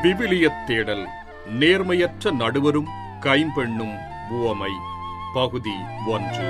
விவிலியத் தேடல் நேர்மையற்ற நடுவரும் கைம்பெண்ணும் உவமை பகுதி ஒன்று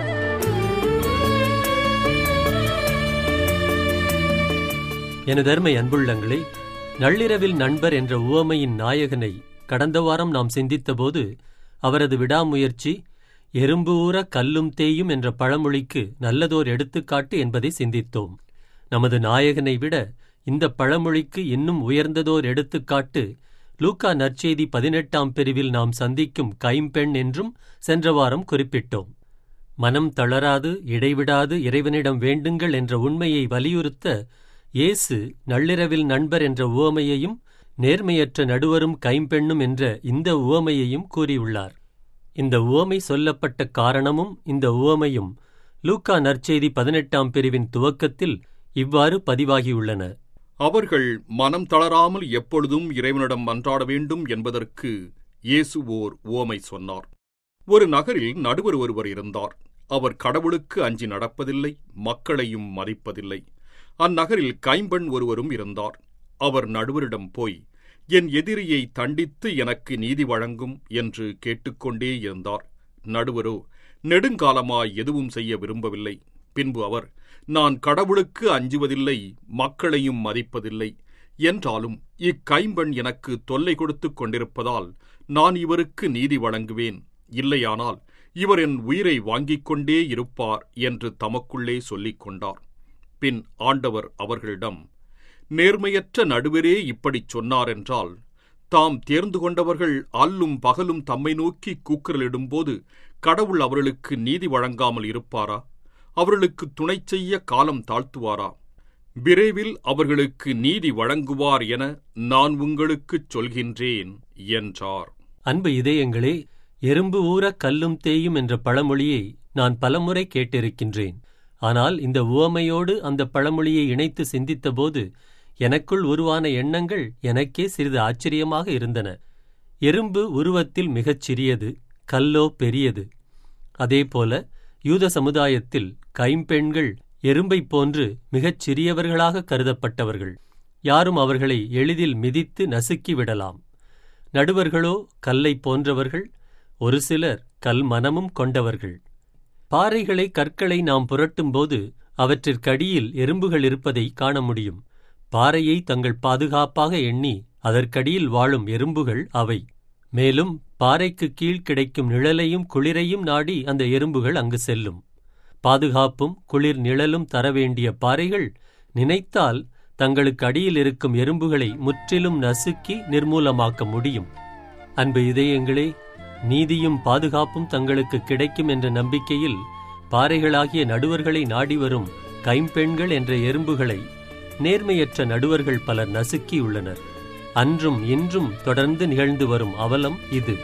எனதருமை அன்புள்ளங்களே நள்ளிரவில் நண்பர் என்ற உவமையின் நாயகனை கடந்த வாரம் நாம் சிந்தித்தபோது அவரது விடாமுயற்சி எறும்பு ஊற கல்லும் தேயும் என்ற பழமொழிக்கு நல்லதோர் எடுத்துக்காட்டு என்பதை சிந்தித்தோம் நமது நாயகனை விட இந்த பழமொழிக்கு இன்னும் உயர்ந்ததோர் எடுத்துக்காட்டு லூக்கா நற்செய்தி பதினெட்டாம் பிரிவில் நாம் சந்திக்கும் கைம்பெண் என்றும் சென்ற வாரம் குறிப்பிட்டோம் மனம் தளராது இடைவிடாது இறைவனிடம் வேண்டுங்கள் என்ற உண்மையை வலியுறுத்த இயேசு நள்ளிரவில் நண்பர் என்ற உவமையையும் நேர்மையற்ற நடுவரும் கைம்பெண்ணும் என்ற இந்த உவமையையும் கூறியுள்ளார் இந்த உவமை சொல்லப்பட்ட காரணமும் இந்த உவமையும் லூக்கா நற்செய்தி பதினெட்டாம் பிரிவின் துவக்கத்தில் இவ்வாறு பதிவாகியுள்ளன அவர்கள் மனம் தளராமல் எப்பொழுதும் இறைவனிடம் மன்றாட வேண்டும் என்பதற்கு இயேசு ஓர் உவமை சொன்னார் ஒரு நகரில் நடுவர் ஒருவர் இருந்தார் அவர் கடவுளுக்கு அஞ்சி நடப்பதில்லை மக்களையும் மதிப்பதில்லை அந்நகரில் கைம்பெண் ஒருவரும் இருந்தார் அவர் நடுவரிடம் போய் என் எதிரியை தண்டித்து எனக்கு நீதி வழங்கும் என்று கேட்டுக்கொண்டே இருந்தார் நடுவரோ நெடுங்காலமாய் எதுவும் செய்ய விரும்பவில்லை பின்பு அவர் நான் கடவுளுக்கு அஞ்சுவதில்லை மக்களையும் மதிப்பதில்லை என்றாலும் இக்கைம்பெண் எனக்கு தொல்லை கொடுத்துக் கொண்டிருப்பதால் நான் இவருக்கு நீதி வழங்குவேன் இல்லையானால் இவர் என் உயிரை வாங்கிக் கொண்டே இருப்பார் என்று தமக்குள்ளே சொல்லிக் கொண்டார் பின் ஆண்டவர் அவர்களிடம் நேர்மையற்ற நடுவரே இப்படிச் சொன்னாரென்றால் தாம் தேர்ந்து கொண்டவர்கள் அல்லும் பகலும் தம்மை நோக்கி கூக்குரலிடும்போது கடவுள் அவர்களுக்கு நீதி வழங்காமல் இருப்பாரா அவர்களுக்கு துணை செய்ய காலம் தாழ்த்துவாரா விரைவில் அவர்களுக்கு நீதி வழங்குவார் என நான் உங்களுக்குச் சொல்கின்றேன் என்றார் அன்பு இதயங்களே எறும்பு ஊற கல்லும் தேயும் என்ற பழமொழியை நான் பலமுறை கேட்டிருக்கின்றேன் ஆனால் இந்த உவமையோடு அந்த பழமொழியை இணைத்து சிந்தித்தபோது எனக்குள் உருவான எண்ணங்கள் எனக்கே சிறிது ஆச்சரியமாக இருந்தன எறும்பு உருவத்தில் மிகச் சிறியது கல்லோ பெரியது அதேபோல யூத சமுதாயத்தில் கைம்பெண்கள் எறும்பைப் போன்று மிகச் சிறியவர்களாக கருதப்பட்டவர்கள் யாரும் அவர்களை எளிதில் மிதித்து நசுக்கி விடலாம் நடுவர்களோ கல்லைப் போன்றவர்கள் ஒரு சிலர் கல் மனமும் கொண்டவர்கள் பாறைகளை கற்களை நாம் புரட்டும்போது அவற்றிற்கடியில் எறும்புகள் இருப்பதை காண முடியும் பாறையை தங்கள் பாதுகாப்பாக எண்ணி அதற்கடியில் வாழும் எறும்புகள் அவை மேலும் பாறைக்கு கீழ் கிடைக்கும் நிழலையும் குளிரையும் நாடி அந்த எறும்புகள் அங்கு செல்லும் பாதுகாப்பும் குளிர் நிழலும் தர வேண்டிய பாறைகள் நினைத்தால் தங்களுக்கு அடியில் இருக்கும் எறும்புகளை முற்றிலும் நசுக்கி நிர்மூலமாக்க முடியும் அன்பு இதயங்களே நீதியும் பாதுகாப்பும் தங்களுக்கு கிடைக்கும் என்ற நம்பிக்கையில் பாறைகளாகிய நடுவர்களை நாடி வரும் கைம்பெண்கள் என்ற எறும்புகளை நேர்மையற்ற நடுவர்கள் பலர் நசுக்கியுள்ளனர் அன்றும் இன்றும் தொடர்ந்து நிகழ்ந்து வரும் அவலம் இது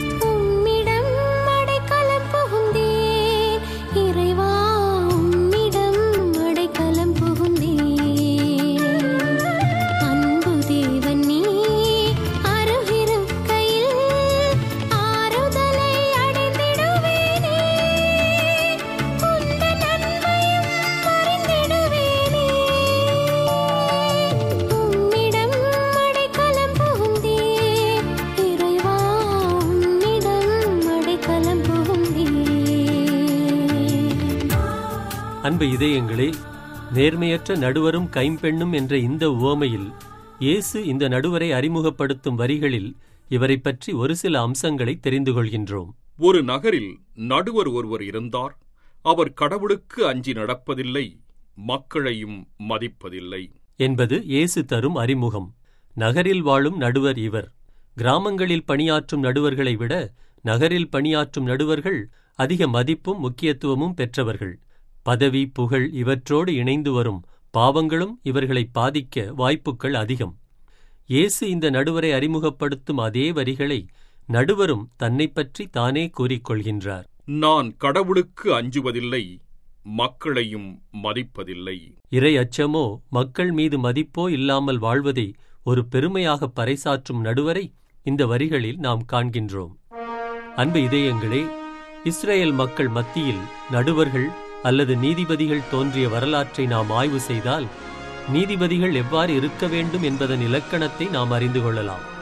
உம்மிடம் அடைக்கலம் புகுந்தேன் இறைவா உம்மிடம் அடைக்கலம் புகுந்தேன் அன்பு தேவன் நீ அருகிருக்கையில் ஆறுதலை அடைந்திடுவேனே உந்தன் அன்பையும் அறிந்திடுவேனே உம்மிடம் அடைக்கலம் புகுந்தேன் இறைவா உம்மிடம் அடைக்கலம் புகுந்தேன் அன்பு இதயங்களே நேர்மையற்ற நடுவரும் கைம்பெண்ணும் என்ற இந்த உவமையில் இயேசு இந்த நடுவரை அறிமுகப்படுத்தும் வரிகளில் இவரைப் பற்றி ஒரு சில அம்சங்களை தெரிந்து கொள்கின்றோம் ஒரு நகரில் நடுவர் ஒருவர் இருந்தார் அவர் கடவுளுக்கு அஞ்சி நடப்பதில்லை மக்களையும் மதிப்பதில்லை என்பது இயேசு தரும் அறிமுகம் நகரில் வாழும் நடுவர் இவர் கிராமங்களில் பணியாற்றும் நடுவர்களை விட நகரில் பணியாற்றும் நடுவர்கள் அதிக மதிப்பும் முக்கியத்துவமும் பெற்றவர்கள் பதவி புகழ் இவற்றோடு இணைந்து வரும் பாவங்களும் இவர்களை பாதிக்க வாய்ப்புகள் அதிகம் இயேசு இந்த நடுவரை அறிமுகப்படுத்தும் அதே வரிகளை நடுவரும் தன்னைப் பற்றி தானே கூறிக்கொள்கின்றார் நான் கடவுளுக்கு அஞ்சுவதில்லை மக்களையும் மதிப்பதில்லை இறை அச்சமோ மக்கள் மீது மதிப்போ இல்லாமல் வாழ்வதை ஒரு பெருமையாக பறைசாற்றும் நடுவரை இந்த வரிகளில் நாம் காண்கின்றோம் அன்பு இதயங்களே இஸ்ரேல் மக்கள் மத்தியில் நடுவர்கள் அல்லது நீதிபதிகள் தோன்றிய வரலாற்றை நாம் ஆய்வு செய்தால் நீதிபதிகள் எவ்வாறு இருக்க வேண்டும் என்பதன் இலக்கணத்தை நாம் அறிந்து கொள்ளலாம்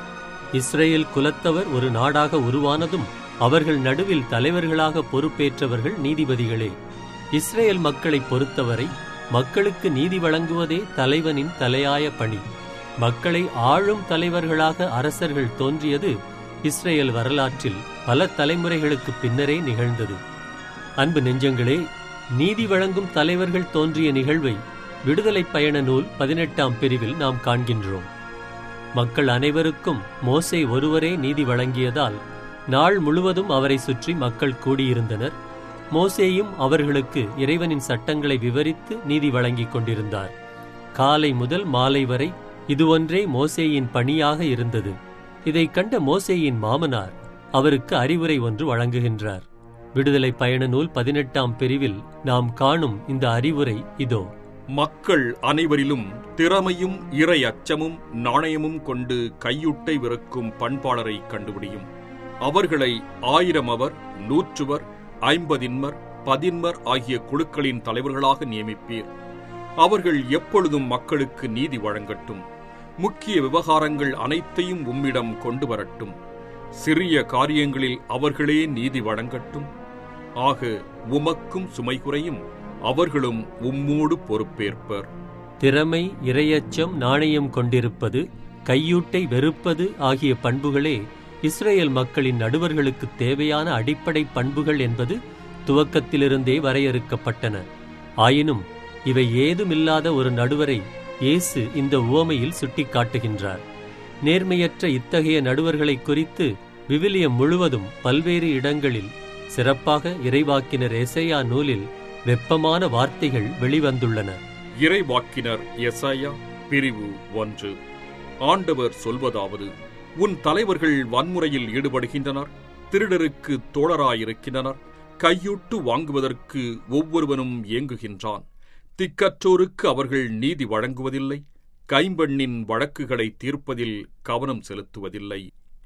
இஸ்ரேல் குலத்தவர் ஒரு நாடாக உருவானதும் அவர்கள் நடுவில் தலைவர்களாக பொறுப்பேற்றவர்கள் நீதிபதிகளே இஸ்ரேல் மக்களை பொறுத்தவரை மக்களுக்கு நீதி வழங்குவதே தலைவனின் தலையாய பணி மக்களை ஆளும் தலைவர்களாக அரசர்கள் தோன்றியது இஸ்ரேல் வரலாற்றில் பல தலைமுறைகளுக்கு பின்னரே நிகழ்ந்தது அன்பு நெஞ்சங்களே நீதி வழங்கும் தலைவர்கள் தோன்றிய நிகழ்வை விடுதலை பயண நூல் பதினெட்டாம் பிரிவில் நாம் காண்கின்றோம் மக்கள் அனைவருக்கும் மோசே ஒருவரே நீதி வழங்கியதால் நாள் முழுவதும் அவரை சுற்றி மக்கள் கூடியிருந்தனர் மோசேயும் அவர்களுக்கு இறைவனின் சட்டங்களை விவரித்து நீதி வழங்கிக் கொண்டிருந்தார் காலை முதல் மாலை வரை இது ஒன்றே மோசேயின் பணியாக இருந்தது இதைக் கண்ட மோசேயின் மாமனார் அவருக்கு அறிவுரை ஒன்று வழங்குகின்றார் விடுதலை பயண நூல் பதினெட்டாம் பிரிவில் நாம் காணும் இந்த அறிவுரை இதோ மக்கள் அனைவரிலும் திறமையும் இறை அச்சமும் நாணயமும் கொண்டு கையுட்டை விறக்கும் பண்பாளரை கண்டுபிடியும் அவர்களை ஆயிரம் அவர் நூற்றுவர் ஐம்பதின்மர் பதின்மர் ஆகிய குழுக்களின் தலைவர்களாக நியமிப்பீர் அவர்கள் எப்பொழுதும் மக்களுக்கு நீதி வழங்கட்டும் முக்கிய விவகாரங்கள் அனைத்தையும் உம்மிடம் கொண்டு வரட்டும் சிறிய காரியங்களில் அவர்களே நீதி வழங்கட்டும் ஆக உமக்கும் சுமை குறையும் அவர்களும் உம்மோடு பொறுப்பேற்பர் திறமை இரையச்சம் நாணயம் கொண்டிருப்பது கையூட்டை வெறுப்பது ஆகிய பண்புகளே இஸ்ரேல் மக்களின் நடுவர்களுக்கு தேவையான அடிப்படை பண்புகள் என்பது துவக்கத்திலிருந்தே வரையறுக்கப்பட்டன ஆயினும் இவை ஏதுமில்லாத ஒரு நடுவரை இயேசு இந்த உவமையில் சுட்டிக்காட்டுகின்றார் நேர்மையற்ற இத்தகைய நடுவர்களைக் குறித்து விவிலியம் முழுவதும் பல்வேறு இடங்களில் சிறப்பாக இறைவாக்கினர் எசையா நூலில் வெப்பமான வார்த்தைகள் வெளிவந்துள்ளன இறைவாக்கினர் எசாயா பிரிவு ஒன்று ஆண்டவர் சொல்வதாவது உன் தலைவர்கள் வன்முறையில் ஈடுபடுகின்றனர் திருடருக்கு தோழராயிருக்கின்றனர் கையூட்டு வாங்குவதற்கு ஒவ்வொருவனும் ஏங்குகின்றான் திக்கற்றோருக்கு அவர்கள் நீதி வழங்குவதில்லை கைம்பெண்ணின் வழக்குகளை தீர்ப்பதில் கவனம் செலுத்துவதில்லை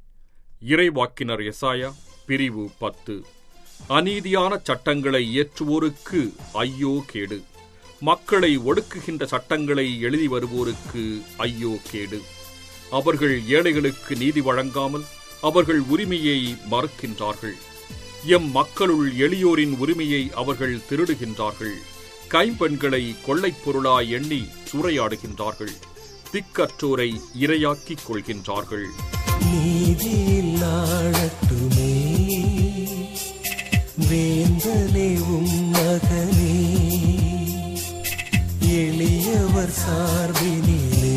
இறைவாக்கினர் எசாயா பிரிவு பத்து அநீதியான சட்டங்களை இயற்றுவோருக்கு ஐயோ கேடு மக்களை ஒடுக்குகின்ற சட்டங்களை எழுதி வருவோருக்கு ஐயோ கேடு அவர்கள் ஏழைகளுக்கு நீதி வழங்காமல் அவர்கள் உரிமையை மறுக்கின்றார்கள் எம் மக்களுள் எளியோரின் உரிமையை அவர்கள் திருடுகின்றார்கள் கைம்பெண்களை கொள்ளைப் பொருளாய் எண்ணி சூறையாடுகின்றார்கள் திக்கற்றோரை இரையாக்கிக் கொள்கின்றார்கள் நீதியில் ஆழட்டுமே வேந்தனே உம் மகனே எளியவர் சார்பினிலே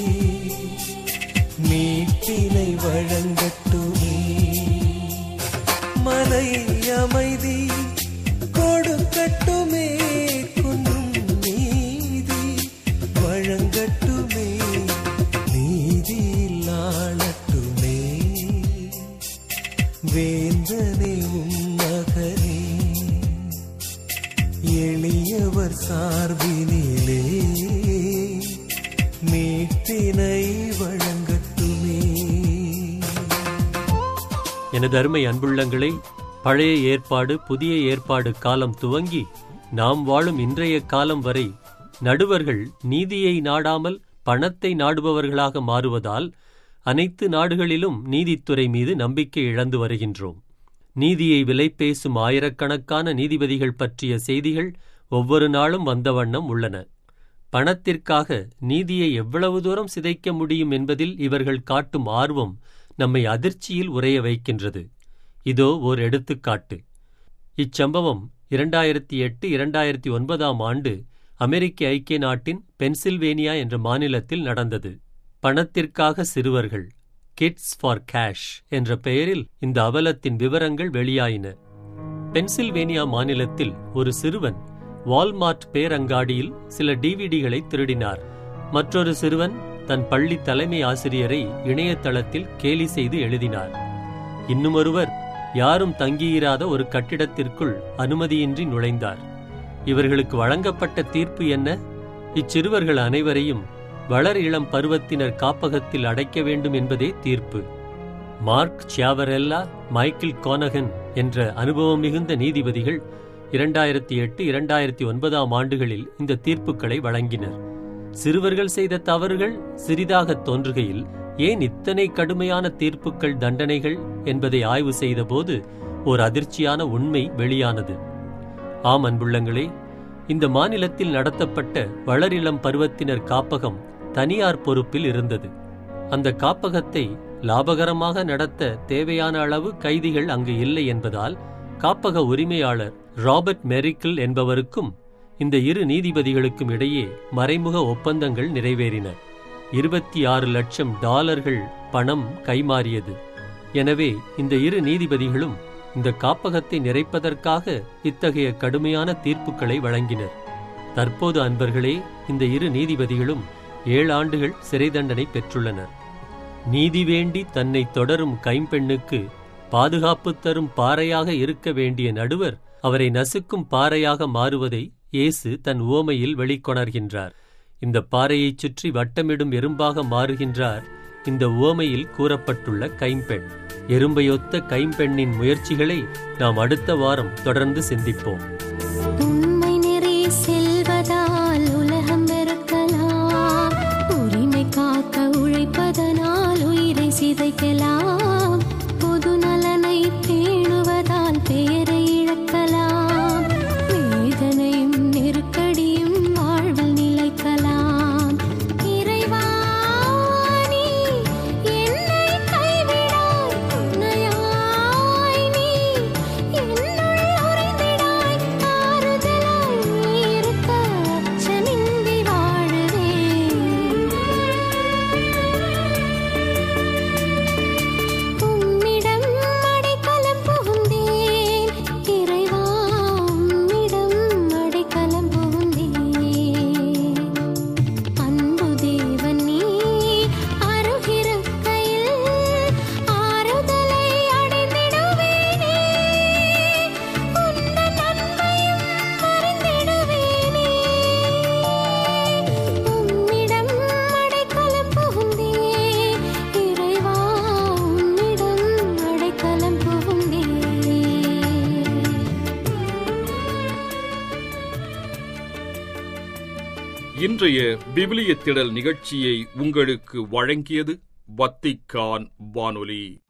மீட்டினை வழங்கட்டுமே மலை அமைதி கொடுக்கட்டுமே குன்றும் நீதி வழங்கட்டுமே நீதியில் ஆளட்டுமே வேந்தனே உம் மகனே எளியவர் சார்பினிலே மீட்டினை வழங்கட்டுமே எனது அருமை அன்புள்ளங்களே பழைய ஏற்பாடு புதிய ஏற்பாடு காலம் துவங்கி நாம் வாழும் இன்றைய காலம் வரை நடுவர்கள் நீதியை நாடாமல் பணத்தை நாடுபவர்களாக மாறுவதால் அனைத்து நாடுகளிலும் நீதித்துறை மீது நம்பிக்கை இழந்து வருகின்றோம் நீதியை விலை பேசும் ஆயிரக்கணக்கான நீதிபதிகள் பற்றிய செய்திகள் ஒவ்வொரு நாளும் வந்த வண்ணம் உள்ளன பணத்திற்காக நீதியை எவ்வளவு தூரம் சிதைக்க முடியும் என்பதில் இவர்கள் காட்டும் ஆர்வம் நம்மை அதிர்ச்சியில் உறைய வைக்கின்றது இதோ ஓர் எடுத்துக்காட்டு இச்சம்பவம் இரண்டாயிரத்தி எட்டு இரண்டாயிரத்தி ஒன்பதாம் ஆண்டு அமெரிக்க ஐக்கிய நாட்டின் பென்சில்வேனியா என்ற மாநிலத்தில் நடந்தது பணத்திற்காக சிறுவர்கள் கிட்ஸ் ஃபார் கேஷ் என்ற பெயரில் இந்த அவலத்தின் விவரங்கள் வெளியாயின பென்சில்வேனியா மாநிலத்தில் ஒரு சிறுவன் வால்மார்ட் பேரங்காடியில் சில டிவிடிகளை திருடினார் மற்றொரு சிறுவன் தன் பள்ளி தலைமை ஆசிரியரை இணையதளத்தில் கேலி செய்து எழுதினார் இன்னுமொருவர் யாரும் தங்கியிராத ஒரு கட்டிடத்திற்குள் அனுமதியின்றி நுழைந்தார் இவர்களுக்கு வழங்கப்பட்ட தீர்ப்பு என்ன இச்சிறுவர்கள் அனைவரையும் வளர் இளம் பருவத்தினர் காப்பகத்தில் அடைக்க வேண்டும் என்பதே தீர்ப்பு மார்க் சியாவரெல்லா மைக்கேல் கோனகன் என்ற அனுபவம் மிகுந்த நீதிபதிகள் இரண்டாயிரத்தி எட்டு இரண்டாயிரத்தி ஒன்பதாம் ஆண்டுகளில் இந்த தீர்ப்புகளை வழங்கினர் சிறுவர்கள் செய்த தவறுகள் சிறிதாக தோன்றுகையில் ஏன் இத்தனை கடுமையான தீர்ப்புகள் தண்டனைகள் என்பதை ஆய்வு செய்தபோது ஒரு அதிர்ச்சியான உண்மை வெளியானது ஆம் அன்புள்ளங்களே இந்த மாநிலத்தில் நடத்தப்பட்ட வளரிளம் பருவத்தினர் காப்பகம் தனியார் பொறுப்பில் இருந்தது அந்த காப்பகத்தை லாபகரமாக நடத்த தேவையான அளவு கைதிகள் அங்கு இல்லை என்பதால் காப்பக உரிமையாளர் ராபர்ட் மெரிக்கிள் என்பவருக்கும் இந்த இரு நீதிபதிகளுக்கும் இடையே மறைமுக ஒப்பந்தங்கள் நிறைவேறின இருபத்தி ஆறு லட்சம் டாலர்கள் பணம் கைமாறியது எனவே இந்த இரு நீதிபதிகளும் இந்த காப்பகத்தை நிறைப்பதற்காக இத்தகைய கடுமையான தீர்ப்புகளை வழங்கினர் தற்போது அன்பர்களே இந்த இரு நீதிபதிகளும் ஏழு ஆண்டுகள் சிறை தண்டனை பெற்றுள்ளனர் நீதி வேண்டி தன்னை தொடரும் கைம்பெண்ணுக்கு பாதுகாப்பு தரும் பாறையாக இருக்க வேண்டிய நடுவர் அவரை நசுக்கும் பாறையாக மாறுவதை இயேசு தன் உவமையில் வெளிக்கொணர்கின்றார் இந்த பாறையைச் சுற்றி வட்டமிடும் எறும்பாக மாறுகின்றார் இந்த உவமையில் கூறப்பட்டுள்ள கைம்பெண் எறும்பையொத்த கைம்பெண்ணின் முயற்சிகளை நாம் அடுத்த வாரம் தொடர்ந்து சிந்திப்போம் உண்மை நெறி செல்வதால் உலகம் வெறுக்கலாம் உரிமை காக்க உழைப்பதனால் உயிரை சிதைக்கலாம் பொது நலனை பேணுவதால் பெயரை இழக்கலாம் வேதனையும் நெருக்கடியும் வாழ்வில் நிலைக்கலாம் இறைவா நீ என்னை கைவிடாய் துணையாய் நீ என்னுள் உறைந்திடாய் ஆறுதலாய் நீ இருக்க அச்சமின்றி வாழுவேன் உம்மிடம் அடைக்கலம் புகுந்தேன் இறைவா உம்மிடம் அடைக்கலம் புகுந்தேன் அன்பு தேவன் நீ அருகிருக்கையில் ஆறுதலை அடைந்திடுவேனே உந்தன் அன்பையும் அறிந்திடுவேனே உம்மிடம் அடைக்கலம் புகுந்தேன் இறைவா உம்மிடம் அடைக்கலம் புகுந்தேன் இன்றைய விவிலிய திடல் நிகழ்ச்சியை உங்களுக்கு வழங்கியது வத்திக்கான் வானொலி